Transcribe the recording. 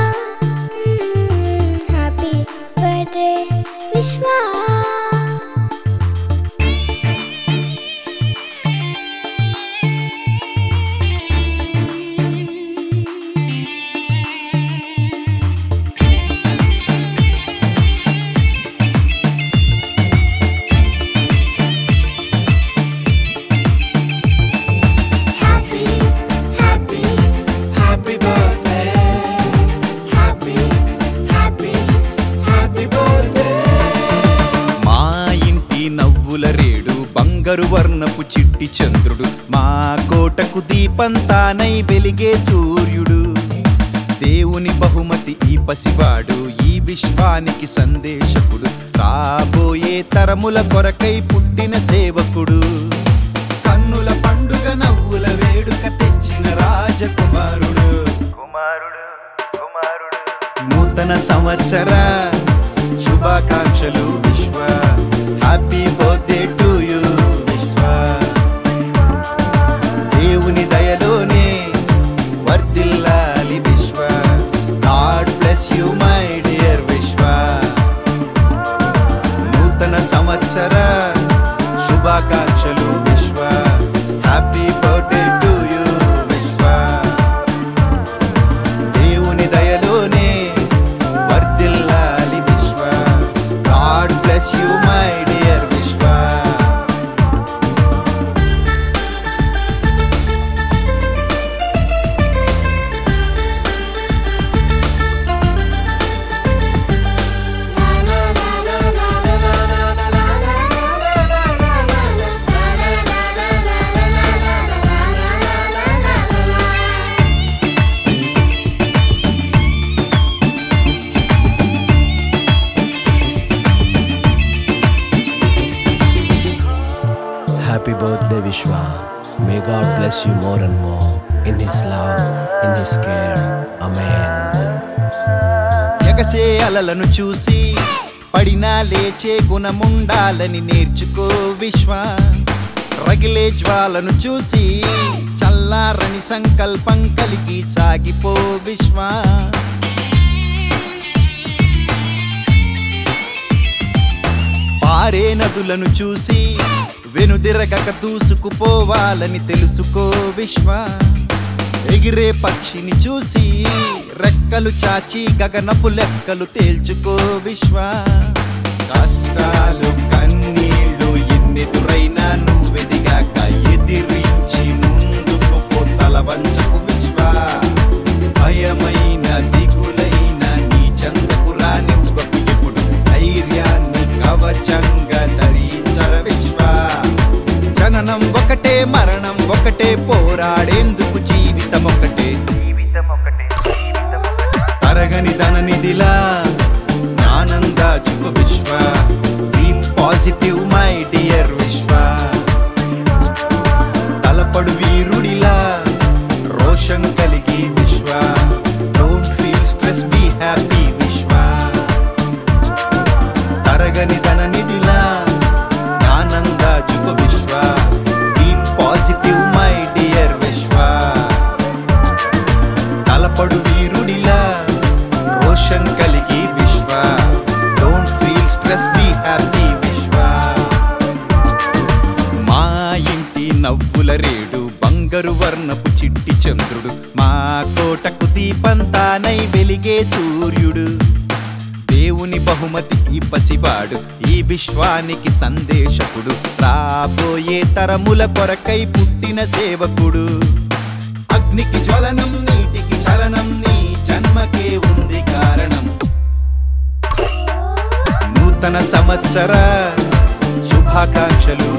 Happy birthday Vishwa Happy, happy, happy birthday. Happy, happy, happy birthday. మా ఇంటి నవ్వుల రేడు బంగారు వర్ణపు చిట్టి చంద్రుడు మా కోటకు దీపం తానై వెలిగే సూర్యుడు దేవుని బహుమతి ఈ పసివాడు ఈ విశ్వానికి సందేశకుడు రాబోయే తరముల కొరకై పుట్టిన సేవకుడు కన్నుల పండుగ నవ్వుల వేడుక తెచ్చిన రాజకుమారుడు కుమారుడు కుమారుడు నూతన సంవత్సర శుభాకాంక్షలు విశ్వ హ్యాపీ బర్త్డే టు యూ విశ్వ దేవుని దయలోనే వర్దిల్లాలి Vishwa God bless you my dear Vishwa నూతన సంవత్సర శుభాకాంక్షలు విశ్వ హ్యాపీ బర్త్డే టు యూ విశ్వ దేవుని దయలోనే వర్దిల్లాలి Vishwa God bless you my dear Vishwa Happy birthday, Vishwa. May God bless you more and more in His love, in His care. Amen. ఎగసే అలలను చూసి పడినా లేచే గుణముండాలని నేర్చుకో విశ్వ రగిలే జ్వాలను చూసి చల్లారని సంకల్పం కలిగి సాగిపో విశ్వ పారే నదులను చూసి వెనుదిరగక దూసుకుపోవాలని తెలుసుకో విశ్వ ఎగిరే పక్షిని చూసి రెక్కలు చాచి గగనపు లెక్కలు తేల్చుకో విశ్వ కష్టాలు కన్నీళ్లు ఎన్నెదురైనా నువ్వెదిగాక ఎదిరించి ముందుకు పో తల వంచకు విశ్వ భయమైన దిగులైన నీ చందకు రానివ్వకు ఎప్పుడు ధైర్యాన్ని కవచంగా ధరించర విశ్వ జననం ఒకటే మరణం ఒకటే పోరాడేందుకు జీవితం ఒకటే తరగని ధననిధిలా జ్ఞానం దాచుకు విశ్వ బీ పాజిటివ్ మై డియర్ విశ్వ తలపడు వీరుడిలా రోషన్ కలిగి Vishwa don't feel stress be happy Vishwa తరగని ధననిధిలా జ్ఞానం దాచుకు విశ్వ బీ పాజిటివ్ మై డియర్ విశ్వ తలపడు వీరుడిలా రోషన్ కలిగి Vishwa don't feel stress be happy Vishwa మా ఇంటి నవ్వుల రేడు బంగారు వర్ణపు చిట్టి చంద్రుడు మా కోటకు దీపం తానై వెలిగే సూర్యుడు దేవుని బహుమతి ఈ పసివాడు ఈ విశ్వానికి సందేశకుడు రాబోయే తరముల కొరకై పుట్టిన సేవకుడు అగ్నికి జ్వలనం నీటికి చలనం నీ జన్మకే ఉంది కారణం నూతన సంవత్సర శుభాకాంక్షలు